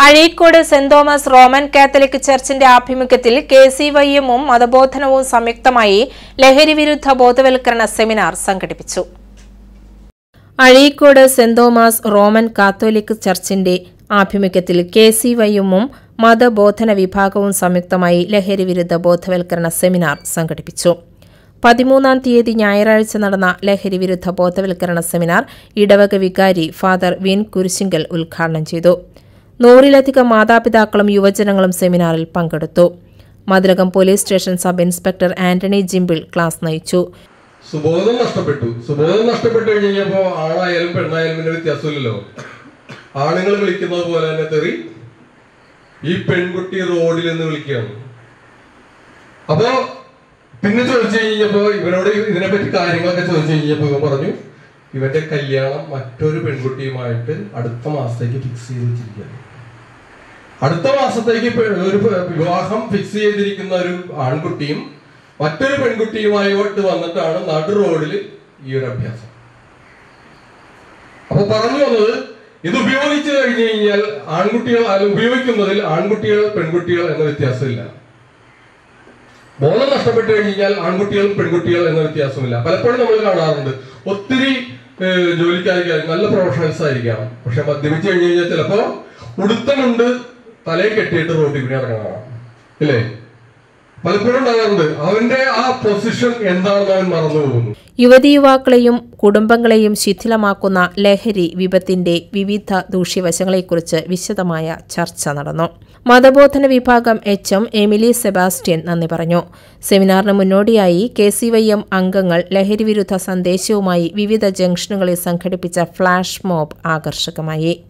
Azhikode Saint Thomas Roman Catholic ചർച്ചിന്റെ ആഭിമുഖ്യത്തിൽ K C വൈഎമ്മും മതബോധനവും സംയുക്തമായി ലഹരി വിരുദ്ധ ബോധവൽക്കരണ സെമിനാർ സംഘടിപ്പിച്ചു Azhikode Saint Thomas Roman Catholic ചർച്ചിന്റെ ആഭിമുഖ്യത്തിൽ കെ സി വൈഎമ്മും മതബോധന വിഭാഗവും സംയുക്തമായി ലഹരി വിരുദ്ധ ബോധവൽക്കരണ സെമിനാർ സംഘടിപ്പിച്ചു പതിമൂന്നാം തീയതി ഞായറാഴ്ച നടന്ന ലഹരി വിരുദ്ധ ബോധവൽക്കരണ സെമിനാർ ഇടവക വികാരി ഫാദർ വിൻ കുരിശിങ്കൽ ഉദ്ഘാടനം ചെയ്തു നൂറിലധികം മാതാപിതാക്കളും യുവജനങ്ങളും സെമിനാറിൽ പങ്കെടുത്തു Mathilakam police station sub inspector Antony Jimble class നയിച്ചു സുബോധം നഷ്ടപ്പെട്ടു സുബോധം നഷ്ടപ്പെട്ടു കഴിഞ്ഞപ്പോ ആണായാലും പെണ്ണായാലും പിന്നെ വ്യത്യാസമില്ലല്ലോ ആണുങ്ങൾ വിളിക്കുന്നത് പോലെ തന്നെ തെറി ഈ പെൺകുട്ടി റോഡിൽ നിന്ന് വിളിക്കുകയാണ് അപ്പോ പിന്നെ ചോദിച്ചു കഴിഞ്ഞപ്പോ ഇവനോട് ഇതിനെപ്പറ്റി കാര്യങ്ങളൊക്കെ ചോദിച്ചു കഴിഞ്ഞപ്പോ ഇവൻ പറഞ്ഞു ഇവന്റെ കല്യാണം മറ്റൊരു പെൺകുട്ടിയുമായിട്ട് അടുത്ത മാസത്തേക്ക് ഫിക്സ് ചെയ്ത് വെച്ചിരിക്കുകയാണ് അടുത്ത മാസത്തേക്ക് പെ- ഒരു പെ- വിവാഹം ഫിക്സ് ചെയ്തിരിക്കുന്ന ഒരു ആൺകുട്ടിയും മറ്റൊരു പെൺകുട്ടിയുമായിട്ട് വന്നിട്ടാണ് നടു റോഡിൽ ഈ ഒരു അഭ്യാസം അപ്പൊ പറഞ്ഞു വന്നത് ഇത് ഉപയോഗിച്ചു കഴിഞ്ഞു കഴിഞ്ഞാൽ ആൺകുട്ടികൾ അത് ഉപയോഗിക്കുന്നതിൽ ആൺകുട്ടികൾ പെൺകുട്ടികൾ എന്ന വ്യത്യാസമില്ല ബോധം നഷ്ടപ്പെട്ടു കഴിഞ്ഞാൽ ആൺകുട്ടികൾ പെൺകുട്ടികൾ എന്ന വ്യത്യാസമില്ല പലപ്പോഴും നമ്മൾ കാണാറുണ്ട് ഒത്തിരി ഏഹ്, ജോലിക്കാരിക്കായിരിക്കും നല്ല പ്രൊഫഷണൽസ് ആയിരിക്കാം പക്ഷെ മദ്യപിച്ചു കഴിഞ്ഞു കഴിഞ്ഞാൽ ചിലപ്പോ ഉടുത്തമുണ്ട് തലയിൽ കെട്ടിയിട്ട് റോഡിൽ കൂടി ഇറങ്ങണം ഇല്ലേ പലപ്പോഴും ഉണ്ടാകാറുണ്ട് അവന്റെ ആ പൊസിഷൻ എന്താണെന്ന് അവൻ മറന്നു പോകുന്നു യുവതി യുവാക്കളെയും കുടുംബങ്ങളെയും ശിഥിലമാക്കുന്ന ലഹരി വിപത്തിന്റെ വിവിധ ദൂഷ്യവശങ്ങളെക്കുറിച്ച് വിശദമായ ചർച്ച നടന്നു മതബോധന വിഭാഗം എച്ച് എം എമിലി സെബാസ്റ്റ്യൻ നന്ദി പറഞ്ഞു സെമിനാറിന് മുന്നോടിയായി കെ സി വൈ എം അംഗങ്ങൾ ലഹരി വിരുദ്ധ സന്ദേശവുമായി വിവിധ ജംഗ്ഷനുകളിൽ സംഘടിപ്പിച്ച ഫ്ളാഷ് മോബ് ആകർഷകമായി